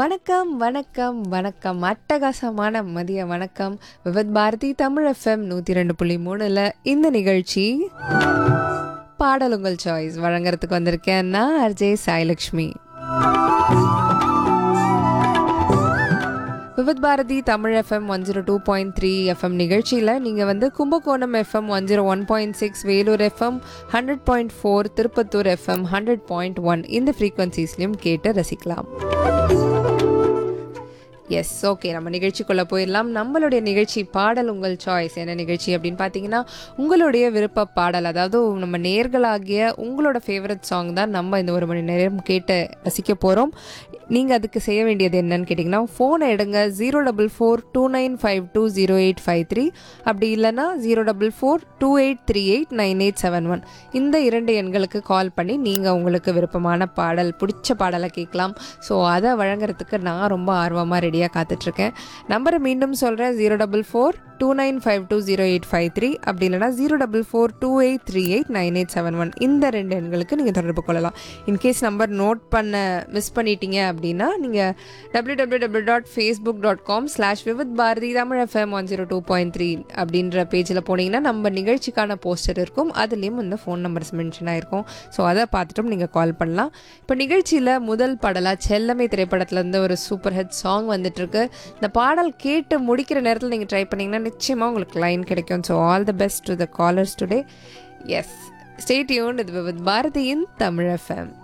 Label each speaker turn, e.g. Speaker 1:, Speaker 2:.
Speaker 1: வணக்கம் வணக்கம் வணக்கம் அட்டகாசமான மதிய வணக்கம் விவத் பாரதி தமிழ் எஃப்எம் நூற்றி ரெண்டு புள்ளி மூணில் இந்த நிகழ்ச்சி பாடல் உங்கள் சாய்ஸ் வழங்குறதுக்கு வந்திருக்கேன் நான் RJ Sailakshmi Vividh Bharathi Tamil FM one zero two point three FM நிகழ்ச்சியில் நீங்கள் வந்து Kumbakonam FM one zero one point six Vellore FM hundred point four Tirupattur FM hundred point one இந்த ஃப்ரீக்வன்சிஸ்லையும் கேட்டு ரசிக்கலாம் எஸ் ஓகே நம்ம நிகழ்ச்சிக்குள்ளே போயிடலாம் நம்மளுடைய நிகழ்ச்சி பாடல் உங்கள் சாய்ஸ் என்ன நிகழ்ச்சி அப்படின்னு பார்த்தீங்கன்னா உங்களுடைய விருப்ப பாடல் அதாவது நம்ம நேர்களாகிய உங்களோட ஃபேவரட் சாங் தான் நம்ம இந்த ஒரு மணி நேரம் கேட்டு ரசிக்க போகிறோம் நீங்கள் அதுக்கு செய்ய வேண்டியது என்னன்னு கேட்டிங்கன்னா ஃபோனை எடுங்க zero double four two nine five two zero eight five three அப்படி இல்லைன்னா zero double four two eight three eight nine eight seven one இந்த இரண்டு எண்களுக்கு கால் பண்ணி நீங்கள் உங்களுக்கு விருப்பமான பாடல் பிடிச்ச பாடலை கேட்கலாம் ஸோ அதை வழங்குறதுக்கு நான் ரொம்ப ஆர்வமாக ரெடியாக காத்துட்ருக்கேன் நம்பரை மீண்டும் சொல்கிறேன் zero double four two nine five two zero eight five three அப்படி இல்லைனா zero double four two eight three eight nine eight seven one இந்த ரெண்டு எண்களுக்கு நீங்கள் தொடர்பு கொள்ளலாம் இன்கேஸ் நம்பர் நோட் பண்ண மிஸ் பண்ணிட்டீங்க அப்படின்னா நீங்கள் W W W dot Facebook dot com slash Vividh Bharathi Tamil FM one zero two point three அப்படின்ற பேஜில் போனீங்கன்னா நம்ம நிகழ்ச்சிக்கான போஸ்டர் இருக்கும் அதுலேயும் இந்த ஃபோன் நம்பர்ஸ் மென்ஷன் ஆயிருக்கும் ஸோ அதை பார்த்துட்டும் நீங்கள் கால் பண்ணலாம் இப்போ நிகழ்ச்சியில் முதல் பாடலாக செல்லமை திரைப்படத்துலேருந்து ஒரு சூப்பர் ஹிட் சாங் வந்துட்டு இருக்கு இந்த பாடல் கேட்டு முடிக்கிற நேரத்தில் நீங்கள் ட்ரை பண்ணீங்கன்னா நிச்சயமாக உங்களுக்கு லைன் கிடைக்கும் so all the best to the callers today yes stay tuned இது வித் பாரதியின் தமிழ் எஃப்எம்